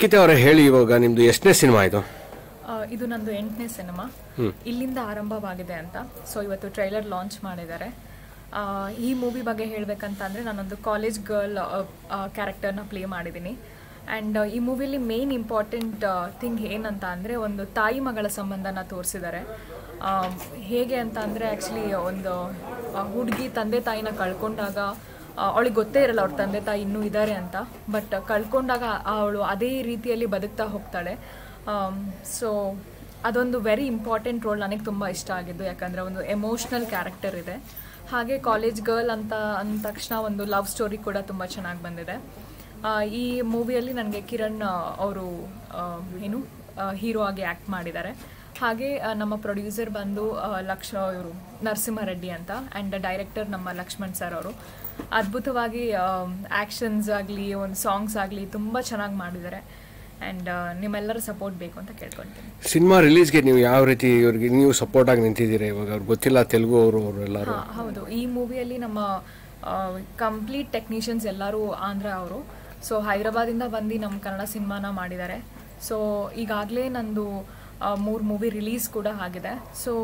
ಗೀತೆ ಅವರೇ ಹೇಳಿ ಇವಾಗ ನಿಮ್ದು ಎಷ್ಟನೇ ಸಿನಿಮಾ ಇದು ಆ, ಇದು ನಂದು ಎಂಟನೇ ಸಿನಿಮಾ ಇಲ್ಲಿಂದ ಆರಂಭವಾಗಿದೆ ಅಂತ ಸೊ ಇವತ್ತು ಟ್ರೈಲರ್ ಲಾಂಚ್ ಮಾಡಿದ್ದಾರೆ ಆ, ಈ ಮೂವಿ ಬಗ್ಗೆ ಹೇಳಬೇಕಂತ ಅಂದರೆ ನಾನೊಂದು ಕಾಲೇಜ್ ಗರ್ಲ್ ಕ್ಯಾರೆಕ್ಟರ್ನ ಪ್ಲೇ ಮಾಡಿದ್ದೀನಿ ಆ್ಯಂಡ್ ಈ ಮೂವಿಲಿ ಮೇನ್ ಇಂಪಾರ್ಟೆಂಟ್ ಥಿಂಗ್ ಏನಂತ ಅಂದರೆ ಒಂದು ತಾಯಿ ಮಗಳ ಸಂಬಂಧನ ತೋರಿಸಿದ್ದಾರೆ ಹೇಗೆ ಅಂತ ಅಂದರೆ ಆ್ಯಕ್ಚುಲಿ ಒಂದು ಹುಡುಗಿ ತಂದೆ ತಾಯಿನ ಕಳ್ಕೊಂಡಾಗ ಅವಳಿಗೆ ಗೊತ್ತೇ ಇರಲ್ಲ ಅವ್ರ ತಂದೆ ತಾಯಿ ಇನ್ನೂ ಇದ್ದಾರೆ ಅಂತ ಬಟ್ ಕಳ್ಕೊಂಡಾಗ ಅವಳು ಅದೇ ರೀತಿಯಲ್ಲಿ ಬದುಕ್ತಾ ಹೋಗ್ತಾಳೆ ಸೊ ಅದೊಂದು ವೆರಿ ಇಂಪಾರ್ಟೆಂಟ್ ರೋಲ್ ನನಗೆ ತುಂಬ ಇಷ್ಟ ಆಗಿದ್ದು ಯಾಕಂದರೆ ಒಂದು ಎಮೋಷ್ನಲ್ ಕ್ಯಾರೆಕ್ಟರ್ ಇದೆ ಹಾಗೆ ಕಾಲೇಜ್ ಗರ್ಲ್ ಅಂತ ಅಂದ ತಕ್ಷಣ ಒಂದು ಲವ್ ಸ್ಟೋರಿ ಕೂಡ ತುಂಬ ಚೆನ್ನಾಗಿ ಬಂದಿದೆ ಆ, ಈ ಮೂವಿಯಲ್ಲಿ ನನಗೆ ಕಿರಣ್ ಅವರು ಏನು ಹೀರೋ ಆಗಿ ಆ್ಯಕ್ಟ್ ಮಾಡಿದ್ದಾರೆ ಹಾಗೆ ಆ, ನಮ್ಮ ಪ್ರೊಡ್ಯೂಸರ್ ಬಂದು ಆ, ಲಕ್ಷ ಇವರು ನರಸಿಂಹರೆಡ್ಡಿ ಅಂತ ಆ್ಯಂಡ್ ಡೈರೆಕ್ಟರ್ ನಮ್ಮ ಲಕ್ಷ್ಮಣ್ ಸರ್ ಅವರು ಅದ್ಭುತವಾಗಿ ಆ್ಯಕ್ಷನ್ಸ್ ಆಗಲಿ ಒಂದು ಸಾಂಗ್ಸ್ ಆಗಲಿ ತುಂಬ ಚೆನ್ನಾಗಿ ಮಾಡಿದ್ದಾರೆ ಆ್ಯಂಡ್ ನಿಮ್ಮೆಲ್ಲರ ಸಪೋರ್ಟ್ ಬೇಕು ಅಂತ ಕೇಳ್ಕೊಳ್ತೀನಿ ಸಿನಿಮಾ ರಿಲೀಸ್ಗೆ ನೀವು ಯಾವ ರೀತಿ ಇವ್ರಿಗೆ ನೀವು ಸಪೋರ್ಟ್ ಆಗಿ ನಿಂತಿದ್ದೀರಾ ಇವಾಗ ಅವ್ರಿಗೆ ಗೊತ್ತಿಲ್ಲ ತೆಲುಗು ಅವರು ಅವರು ಎಲ್ಲರೂ ಹಾ, ಹೌದು ಈ ಮೂವಿಯಲ್ಲಿ ನಮ್ಮ ಕಂಪ್ಲೀಟ್ ಟೆಕ್ನಿಷಿಯನ್ಸ್ ಎಲ್ಲರೂ ಆಂಧ್ರ ಅವರು ಸೊ ಹೈದರಾಬಾದಿಂದ ಬಂದು ನಮ್ಮ ಕನ್ನಡ ಸಿನಿಮಾನ ಮಾಡಿದ್ದಾರೆ ಸೊ ಈಗಾಗಲೇ ನಂದು ಮೂರು ಮೂವಿ ರಿಲೀಸ್ ಕೂಡ ಆಗಿದೆ ಸೊ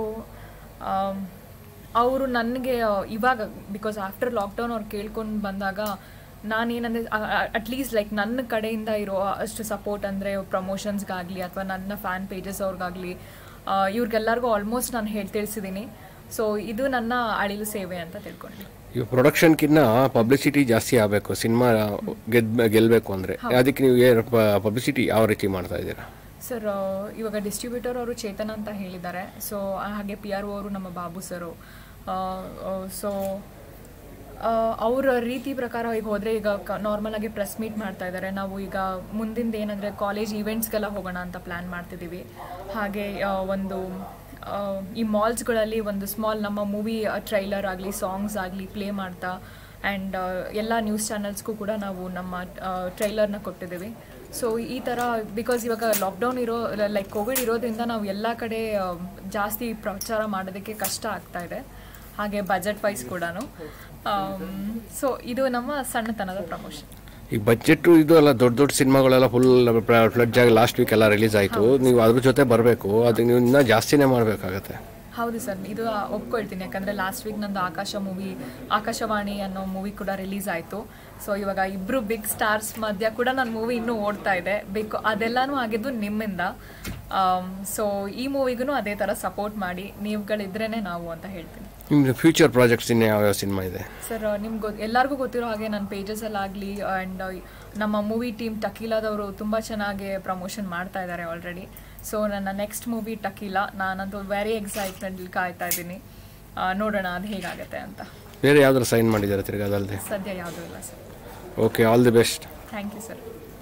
ಅವರು ನನಗೆ ಇವಾಗ ಬಿಕಾಸ್ ಆಫ್ಟರ್ ಲಾಕ್ಡೌನ್ ಅವ್ರು ಕೇಳ್ಕೊಂಡು ಬಂದಾಗ ನಾನೇನಂದರೆ ಅಟ್ಲೀಸ್ಟ್ ಲೈಕ್ ನನ್ನ ಕಡೆಯಿಂದ ಇರೋ ಅಷ್ಟು ಸಪೋರ್ಟ್ ಅಂದರೆ ಪ್ರಮೋಷನ್ಸ್ಗಾಗಲಿ ಅಥವಾ ನನ್ನ ಫ್ಯಾನ್ ಪೇಜಸ್ ಅವ್ರಿಗಾಗಲಿ ಇವ್ರಿಗೆಲ್ಲರಿಗೂ ಆಲ್ಮೋಸ್ಟ್ ನಾನು ಹೇಳಿ ತಿಳಿಸಿದ್ದೀನಿ ಸೊ ಇದು ನನ್ನ ಅಳಿಲು ಸೇವೆ ಅಂತ ತಿಳ್ಕೊಂಡೆ ಈಗ ಪ್ರೊಡಕ್ಷನ್ಕಿನ್ನ ಪಬ್ಲಿಸಿಟಿ ಜಾಸ್ತಿ ಆಗಬೇಕು ಸಿನಿಮಾ ಗೆದ್ ಗೆಲ್ಲಬೇಕು ಅಂದರೆ ಅದಕ್ಕೆ ನೀವು ಏನು ಪಬ್ಲಿಸಿಟಿ ಯಾವ ರೀತಿ ಮಾಡ್ತಾ ಇದ್ದೀರಾ ಸರ್ ಇವಾಗ ಡಿಸ್ಟ್ರಿಬ್ಯೂಟರ್ ಅವರು ಚೇತನ್ ಅಂತ ಹೇಳಿದ್ದಾರೆ ಸೊ ಹಾಗೆ ಪಿ ಆರ್ ಅವರು ನಮ್ಮ ಬಾಬು ಸರು ಸೊ ಅವರ ರೀತಿ ಪ್ರಕಾರ ಈಗ ಹೋದರೆ ಈಗ ನಾರ್ಮಲ್ ಆಗಿ ಪ್ರೆಸ್ ಮೀಟ್ ಮಾಡ್ತಾ ಇದ್ದಾರೆ ನಾವು ಈಗ ಮುಂದಿಂದ ಏನಂದರೆ ಕಾಲೇಜ್ ಈವೆಂಟ್ಸ್ಗೆಲ್ಲ ಹೋಗೋಣ ಅಂತ ಪ್ಲ್ಯಾನ್ ಮಾಡ್ತಿದ್ದೀವಿ ಹಾಗೆ ಆ, ಒಂದು ಆ, ಈ ಮಾಲ್ಸ್ಗಳಲ್ಲಿ ಒಂದು ಸ್ಮಾಲ್ ನಮ್ಮ ಮೂವಿ ಟ್ರೈಲರ್ ಆಗಲಿ ಸಾಂಗ್ಸ್ ಆಗಲಿ ಪ್ಲೇ ಮಾಡ್ತಾ ಆ್ಯಂಡ್ ಎಲ್ಲ ನ್ಯೂಸ್ ಚಾನಲ್ಸ್ಗೂ ಕೂಡ ನಾವು ನಮ್ಮ ಟ್ರೈಲರ್ನ ಕೊಟ್ಟಿದ್ದೀವಿ ಸೊ ಈ ಥರ ಬಿಕಾಸ್ ಇವಾಗ ಲಾಕ್ಡೌನ್ ಇರೋ ಲೈಕ್ ಕೋವಿಡ್ ಇರೋದ್ರಿಂದ ನಾವು ಎಲ್ಲ ಕಡೆ ಆ, ಜಾಸ್ತಿ ಪ್ರಚಾರ ಮಾಡೋದಕ್ಕೆ ಕಷ್ಟ ಆಗ್ತಾ ಇದೆ ಹಾಗೆ ಬಜೆಟ್ ವೈಸ್ ಕೂಡ ಸೊ ಇದು ನಮ್ಮ ಸಣ್ಣತನದ ಪ್ರಮೋಷನ್ ಈಗ ಬಜೆಟ್ ಇದು ಎಲ್ಲ ದೊಡ್ಡ ದೊಡ್ಡ ಸಿನಿಮಾಗಳೆಲ್ಲ ಫುಲ್ ಫ್ಲಡ್ಜ್ ಆಗಿ ಲಾಸ್ಟ್ ವೀಕ್ ಎಲ್ಲ ರಿಲೀಸ್ ಆಯಿತು ನೀವು ಅದ್ರ ಜೊತೆ ಬರಬೇಕು ಅದಕ್ಕೆ ನೀವು ಇನ್ನೂ ಜಾಸ್ತಿನೇ ಮಾಡಬೇಕಾಗತ್ತೆ ಹೌದು ಸರ್ ಇದು ಒಪ್ಕೊಳ್ತೀನಿ ಯಾಕಂದರೆ ಲಾಸ್ಟ್ ವೀಕ್ ನಂದು ಆಕಾಶ ಮೂವಿ ಆಕಾಶವಾಣಿ ಅನ್ನೋ ಮೂವಿ ಕೂಡ ರಿಲೀಸ್ ಆಯಿತು ಸೊ ಇವಾಗ ಇಬ್ಬರು ಬಿಗ್ ಸ್ಟಾರ್ಸ್ ಮಧ್ಯ ಕೂಡ ನನ್ನ ಮೂವಿ ಇನ್ನೂ ಓಡ್ತಾ ಇದೆ ಬೇಕು ಅದೆಲ್ಲನೂ ಆಗಿದ್ದು ನಿಮ್ಮಿಂದ ಸೊ ಈ ಮೂವಿಗೂ ಅದೇ ಥರ ಸಪೋರ್ಟ್ ಮಾಡಿ ನೀವುಗಳಿದ್ರೇ ನಾವು ಅಂತ ಹೇಳ್ತೀನಿ ನಿಮ್ದು ಫ್ಯೂಚರ್ ಪ್ರಾಜೆಕ್ಟ್ಸ್ ಇನ್ನು ಯಾವ್ಯಾವ ಸಿನಿಮಾ ಇದೆ ಸರ್ ನಿಮ್ಗೆ ಗೊ ಎಲ್ಲರಿಗೂ ಗೊತ್ತಿರೋ ಹಾಗೆ ನನ್ನ ಪೇಜಸಲ್ಲಾಗಲಿ ಆ್ಯಂಡ್ ನಮ್ಮ ಮೂವಿ ಟೀಮ್ ಟಕೀಲಾದವರು ತುಂಬ ಚೆನ್ನಾಗಿ ಪ್ರಮೋಷನ್ ಮಾಡ್ತಾ ಇದ್ದಾರೆ ಆಲ್ರೆಡಿ ಸೊ ನನ್ನ ನೆಕ್ಸ್ಟ್ ಮೂವಿ ಟಕೀಲಾ ನಾನಂತೂ ವೆರಿ ಎಕ್ಸೈಟ್ಮೆಂಟ್ ಕಾಯ್ತಾ ಇದ್ದೀನಿ ಆ, ನೋಡೋಣ ಅದು ಹೇಗಾಗುತ್ತೆ ಅಂತ ಬೇರೆ ಯಾವ್ದಾರು ಸೈನ್ ಮಾಡಿದ್ದಾರೆ ತಿರ್ಗಾ ಅದಲ್ಲದೆ ಸದ್ಯ ಯಾವುದೂ ಇಲ್ಲ sir okay all the best thank you sir